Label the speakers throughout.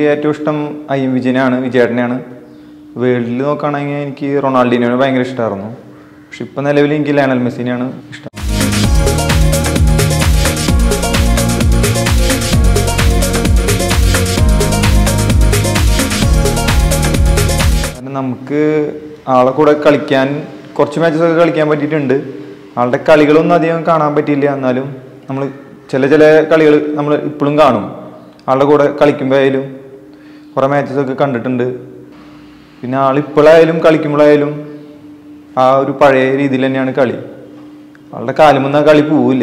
Speaker 1: ഏറ്റവും ഇഷ്ടം I M വിജയനാണ് വിജയേട്ടനെയാണ് വേൾഡിൽ നോക്കുകയാണെങ്കിൽ എനിക്ക് റൊണാൾഡീനോനെ ഭയങ്കര ഇഷ്ടമായിരുന്നു പക്ഷെ ഇപ്പം നിലവിൽ എനിക്ക് ലയണൽ മെസ്സിനെയാണ് ഇഷ്ടം കാരണം നമുക്ക് ആളെ കൂടെ കളിക്കാൻ കുറച്ച് മാച്ചസ് ഒക്കെ കളിക്കാൻ പറ്റിയിട്ടുണ്ട് ആളുടെ കളികളൊന്നും അധികം കാണാൻ പറ്റിയില്ല എന്നാലും നമ്മൾ ചില ചില കളികൾ നമ്മൾ ഇപ്പോഴും കാണും ആളുടെ കൂടെ കളിക്കുമ്പോൾ ആയാലും കുറേ മാച്ചസ് ഒക്കെ കണ്ടിട്ടുണ്ട് പിന്നെ ആൾ ഇപ്പോഴായാലും കളിക്കുമ്പോഴായാലും ആ ഒരു പഴയ രീതിയിൽ തന്നെയാണ് കളി ആളുടെ കാലുമെന്ന് ആ കളി പോവില്ല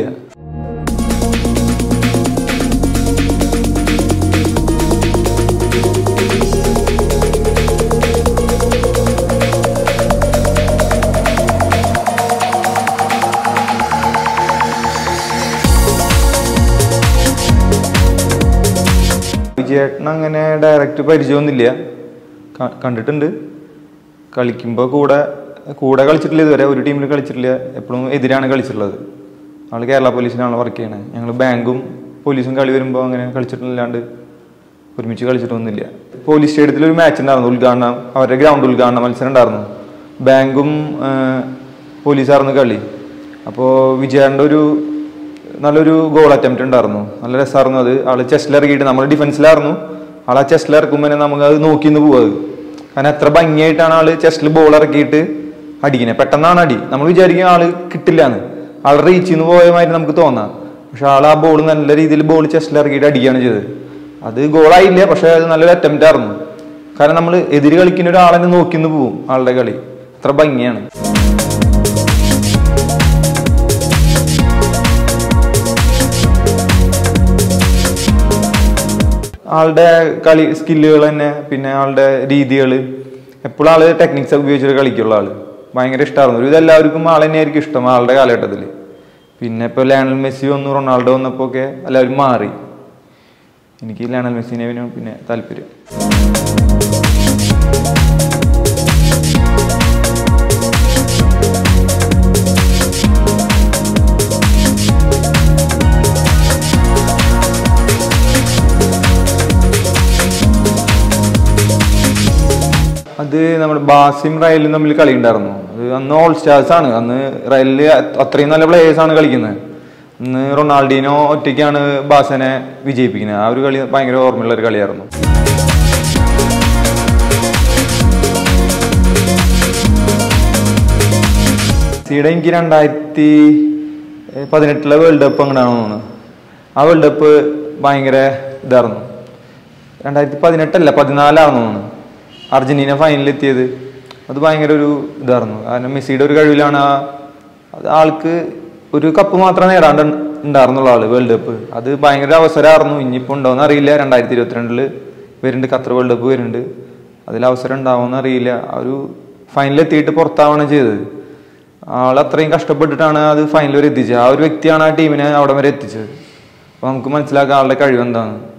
Speaker 1: വിജയേട്ടൻ അങ്ങനെ ഡയറക്റ്റ് പരിചയമൊന്നുമില്ല ക- കണ്ടിട്ടുണ്ട് കളിക്കുമ്പോൾ കൂടെ കൂടെ കളിച്ചിട്ടില്ല ഇതുവരെ ഒരു ടീമിൽ കളിച്ചിട്ടില്ല എപ്പോഴും എതിരാണ് കളിച്ചിട്ടുള്ളത് ആൾ കേരള പോലീസിലാണ് വർക്ക് ചെയ്യണത് ഞങ്ങൾ ബാങ്കും പോലീസും കളി വരുമ്പോൾ അങ്ങനെ കളിച്ചിട്ടില്ലാണ്ട് ഒരുമിച്ച് കളിച്ചിട്ടൊന്നുമില്ല പോലീസ് സ്റ്റേഡിയത്തിൽ ഒരു മാച്ച് ഉണ്ടായിരുന്നു ഉദ്ഘാടനം അവരുടെ ഗ്രൗണ്ട് ഉദ്ഘാടന മത്സരം ഉണ്ടായിരുന്നു ബാങ്കും ആ, പോലീസായിരുന്നു കളി അപ്പോൾ വിജയന്റെ ഒരു നല്ലൊരു ഗോൾ അറ്റംപ്റ്റ് ഉണ്ടായിരുന്നു നല്ല രസമായിരുന്നു അത് ആള് ചെസ്റ്റിൽ ഇറങ്ങിയിട്ട് നമ്മൾ ഡിഫൻസിലായിരുന്നു ആൾ ആ ചെസ്റ്റിൽ ഇറക്കുമ്പോൾ തന്നെ നമുക്ക് അത് നോക്കി നിന്ന് പോവാത് കാരണം എത്ര ഭംഗിയായിട്ടാണ് ആള് ചെസ്റ്റിൽ ബോൾ ഇറക്കിയിട്ട് അടിക്കുന്നത് പെട്ടെന്നാണ് അടി നമ്മൾ വിചാരിക്കും ആള് കിട്ടില്ലാന്ന് ആൾ റീച്ച് നിന്ന് പോയ മാതിരി നമുക്ക് തോന്നാം പക്ഷെ ആൾ ആ ബോൾ നല്ല രീതിയിൽ ബോൾ ചെസ്റ്റിൽ ഇറക്കിയിട്ട് അടിക്കുകയാണ് ചെയ്തത് അത് ഗോളായില്ല പക്ഷെ അത് നല്ലൊരു അറ്റംപ്റ്റ് ആയിരുന്നു കാരണം നമ്മൾ എതിര് കളിക്കുന്ന ഒരാളെന്നെ നോക്കി നിന്ന് പോവും ആളുടെ കളി അത്ര ഭംഗിയാണ് ആളുടെ കളി സ്കില്ലുകൾ തന്നെ പിന്നെ ആളുടെ രീതികൾ എപ്പോഴും ആള് ടെക്നിക്സ് ഉപയോഗിച്ചിട്ട് കളിക്കുള്ള ആള് ഭയങ്കര ഇഷ്ടമായിരുന്നു ഒരു ഇതെല്ലാവർക്കും ആൾ തന്നെയായിരിക്കും ഇഷ്ടം ആളുടെ കാലഘട്ടത്തിൽ പിന്നെ ഇപ്പോൾ ലയണൽ മെസ്സി വന്നു റൊണാൾഡോ വന്നപ്പോൾ ഒക്കെ എല്ലാവരും മാറി എനിക്ക് ലയണൽ മെസ്സിനെ പിന്നെ പിന്നെ താല്പര്യം അത് നമ്മുടെ ബാസിം റയലും തമ്മിൽ കളി ഉണ്ടായിരുന്നു അത് അന്ന് ഓൾ സ്റ്റാർസ് ആണ് അന്ന് റയലില് അത്രയും നല്ല പ്ലേയേഴ്സ് ആണ് കളിക്കുന്നത് അന്ന് റൊണാൾഡീനോ ഒറ്റയ്ക്കാണ് ബാസനെ വിജയിപ്പിക്കുന്നത് ആ ഒരു കളി ഭയങ്കര ഓർമ്മയുള്ള ഒരു കളിയായിരുന്നു മെസ്സിയുടെ എനിക്ക് രണ്ടായിരത്തി പതിനെട്ടിലെ വേൾഡ് കപ്പ് അങ്ങനെയാണോ തോന്നുന്നു ആ വേൾഡ് കപ്പ് ഭയങ്കര ഇതായിരുന്നു രണ്ടായിരത്തി പതിനെട്ടല്ല പതിനാലാണെന്ന് തോന്നുന്നു അർജന്റീന ഫൈനലിൽ എത്തിയത് അത് ഭയങ്കര ഒരു ഇതായിരുന്നു കാരണം മെസ്സിയുടെ ഒരു കഴിവിലാണ് ആ അത് ആൾക്ക് ഒരു കപ്പ് മാത്രമേ നേടാണ്ട് ഉണ്ടായിരുന്നുള്ളൂ ആള് വേൾഡ് കപ്പ് അത് ഭയങ്കര അവസരമായിരുന്നു ഇനിയിപ്പോൾ ഉണ്ടോയെന്ന് അറിയില്ല രണ്ടായിരത്തി ഇരുപത്തിരണ്ടില് വരുന്നുണ്ട് ഖത്തർ വേൾഡ് കപ്പ് വരുന്നുണ്ട് അതിൽ അവസരം ഉണ്ടാവുമെന്ന് അറിയില്ല ആ ഒരു ഫൈനലിൽ എത്തിയിട്ട് പുറത്താവണം ചെയ്തത് ആൾ അത്രയും കഷ്ടപ്പെട്ടിട്ടാണ് അത് ഫൈനൽ വരെ എത്തിച്ചത് ആ ഒരു വ്യക്തിയാണ് ആ ടീമിനെ അവിടെ വരെ എത്തിച്ചത് അപ്പോൾ നമുക്ക് മനസ്സിലാക്കാം ആളുടെ കഴിവ് എന്താണ്